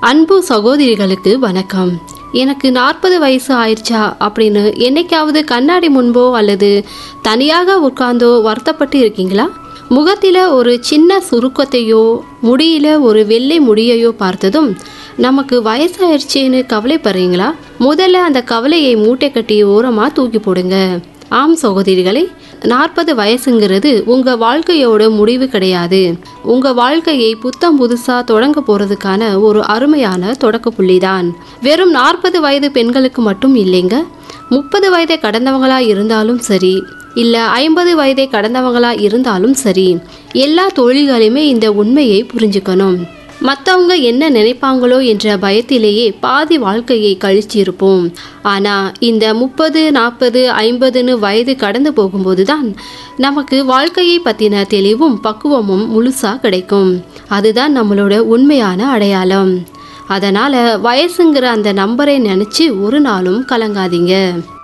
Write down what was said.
அன்பு சகோதரிகளுக்கு வணக்கம் எனக்கு நாற்பது வயசு ஆயிடுச்சா அப்படின்னு என்னைக்காவது கண்ணாடி முன்போ அல்லது தனியாக உட்கார்ந்தோ வருத்தப்பட்டு இருக்கீங்களா முகத்தில ஒரு சின்ன சுருக்கத்தையோ முடியில ஒரு வெள்ளை முடியையோ பார்த்ததும் நமக்கு வயசாயிருச்சேன்னு கவலைப்படுறீங்களா முதல்ல அந்த கவலையை மூட்டை கட்டி ஓரமா தூக்கி போடுங்க ஆம் சகோதரிகளே நாற்பது வயசுங்கிறது உங்க வாழ்க்கையோட முடிவு கிடையாது உங்க வாழ்க்கையை புத்தம் புதுசா தொடங்க போறதுக்கான ஒரு அருமையான தொடக்க புள்ளிதான் வெறும் நாற்பது வயது பெண்களுக்கு மட்டும் இல்லைங்க முப்பது வயதை கடந்தவங்களா இருந்தாலும் சரி இல்ல ஐம்பது வயதை கடந்தவங்களா இருந்தாலும் சரி எல்லா தொழில்களையுமே இந்த உண்மையை புரிஞ்சுக்கணும் மற்றவங்க என்ன நினைப்பாங்களோ என்ற பயத்திலேயே பாதி வாழ்க்கையை கழிச்சிருப்போம் ஆனா இந்த முப்பது நாற்பது ஐம்பதுன்னு வயது கடந்து போகும்போது தான் நமக்கு வாழ்க்கையை பத்தின தெளிவும் பக்குவமும் முழுசா கிடைக்கும் அதுதான் நம்மளோட உண்மையான அடையாளம் அதனால வயசுங்கிற அந்த நம்பரை நினைச்சு ஒரு நாளும் கலங்காதீங்க